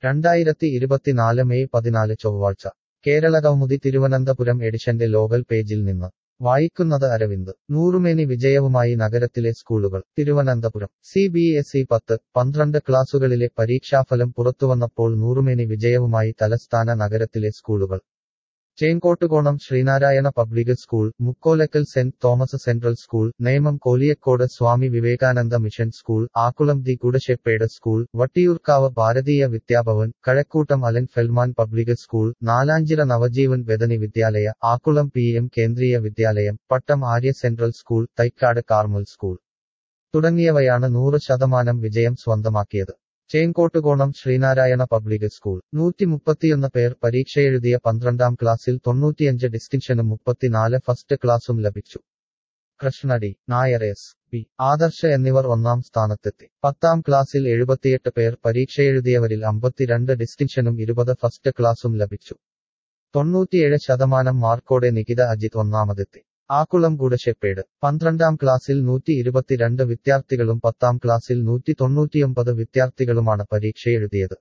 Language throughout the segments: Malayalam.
രണ്ടായിരത്തി ഇരുപത്തിനാല് മെയ് പതിനാല് ചൊവ്വാഴ്ച കേരള കൗമുദി തിരുവനന്തപുരം എഡിഷന്റെ ലോകൽ പേജിൽ നിന്ന് വായിക്കുന്നത് അരവിന്ദ് നൂറുമേനി വിജയവുമായി നഗരത്തിലെ സ്കൂളുകൾ Thiruvananthapuram C B S E പത്ത് പന്ത്രണ്ട് ക്ലാസുകളിലെ പരീക്ഷാഫലം പുറത്തുവന്നപ്പോൾ നൂറുമേനി വിജയവുമായി തലസ്ഥാന നഗരത്തിലെ സ്കൂളുകൾ Chenkottukonam Sreenarayana public school Mukkolakkal saint Thomas central school Nemom Koliyakode Swami Vivekananda mission school Akkulam the കുടശെപ്പേട് school Vattiyoorkavu Bharatiya Vidyabhavan Kazhakkoottam Alan Feldman public school Nalanchira Navajeevan Bethany Vidyalaya Akkulam P M Kendriya Vidyalayam Pattom Arya central school Thycaud Carmel school തുടങ്ങിയവയാണ് നൂറ് ശതമാനം വിജയം സ്വന്തമാക്കിയത് ചേങ്കോട്ടുകോണം ശ്രീനാരായണ പബ്ലിക് സ്കൂൾ നൂറ്റി മുപ്പത്തിയൊന്ന് പേർ പരീക്ഷയെഴുതിയ പന്ത്രണ്ടാം ക്ലാസ്സിൽ തൊണ്ണൂറ്റിയഞ്ച് ഡിസ്റ്റിങ്ഷനും മുപ്പത്തിനാല് ഫസ്റ്റ് ക്ലാസും ലഭിച്ചു കൃഷ്ണടി നായർ എസ് പി ആദർശ എന്നിവർ ഒന്നാം സ്ഥാനത്തെത്തി പത്താം ക്ലാസ്സിൽ എഴുപത്തിയെട്ട് പേർ പരീക്ഷയെഴുതിയവരിൽ അമ്പത്തിരണ്ട് ഡിസ്റ്റിങ്ഷനും ഇരുപത് ഫസ്റ്റ് ക്ലാസും ലഭിച്ചു തൊണ്ണൂറ്റിയേഴ് ശതമാനം മാർക്കോടെ നികിത അജിത് ഒന്നാമതെത്തി ആക്കുളം ഗുഡശെപ്പേട് പന്ത്രണ്ടാം ക്ലാസ്സിൽ നൂറ്റി ഇരുപത്തിരണ്ട് വിദ്യാർത്ഥികളും പത്താം ക്ലാസ്സിൽ നൂറ്റി തൊണ്ണൂറ്റിയൊമ്പത് വിദ്യാർത്ഥികളുമാണ് പരീക്ഷയെഴുതിയത്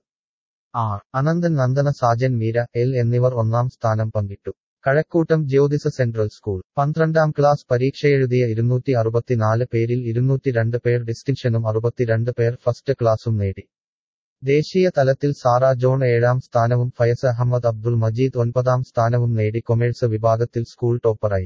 ആർ അനന്തൻ നന്ദന സാജൻ മീര എൽ എന്നിവർ ഒന്നാം സ്ഥാനം പങ്കിട്ടു കഴക്കൂട്ടം ജ്യോതിസ സെൻട്രൽ സ്കൂൾ പന്ത്രണ്ടാം ക്ലാസ് പരീക്ഷയെഴുതിയ ഇരുന്നൂറ്റി അറുപത്തിനാല് പേരിൽ ഇരുന്നൂറ്റി രണ്ട് പേർ ഡിസ്റ്റിങ്ഷനും അറുപത്തിരണ്ട് പേർ ഫസ്റ്റ് ക്ലാസും നേടി ദേശീയ തലത്തിൽ സാറ ജോൺ ഏഴാം സ്ഥാനവും ഫയസ് അഹമ്മദ് അബ്ദുൾ മജീദ് ഒൻപതാം സ്ഥാനവും നേടി കൊമേഴ്സ് വിഭാഗത്തിൽ സ്കൂൾ ടോപ്പറായി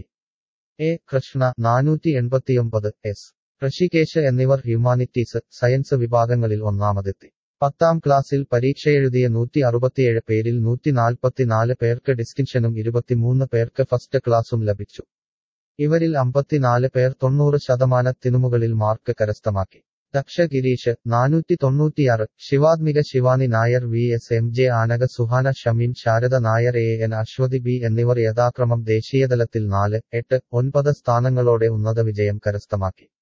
എ കൃഷ്ണ നാനൂറ്റി എൺപത്തിയൊമ്പത് എസ് ഋഷികേശ് എന്നിവർ ഹ്യൂമാനിറ്റീസ് സയൻസ് വിഭാഗങ്ങളിൽ ഒന്നാമതെത്തി പത്താം ക്ലാസ്സിൽ പരീക്ഷയെഴുതിയ നൂറ്റി അറുപത്തിയേഴ് പേരിൽ നൂറ്റി നാൽപ്പത്തിനാല് പേർക്ക് ഡിസ്റ്റിങ്ഷനും ഇരുപത്തിമൂന്ന് പേർക്ക് ഫസ്റ്റ് ക്ലാസും ലഭിച്ചു ഇവരിൽ അമ്പത്തിനാല് പേർ തൊണ്ണൂറ് ശതമാനത്തിനുമുകളിൽ മാർക്ക് കരസ്ഥമാക്കി ദക്ഷ ഗിരീഷ് നാനൂറ്റി തൊണ്ണൂറ്റിയാറ് Shivathmika Shivani Nair V S M J Anaka Suhana Shameem Sharada Nair A N Aswathi B എന്നിവർ യഥാക്രമം ദേശീയതലത്തിൽ നാല് എട്ട് ഒൻപത് സ്ഥാനങ്ങളോടെ ഉന്നത വിജയം കരസ്ഥമാക്കി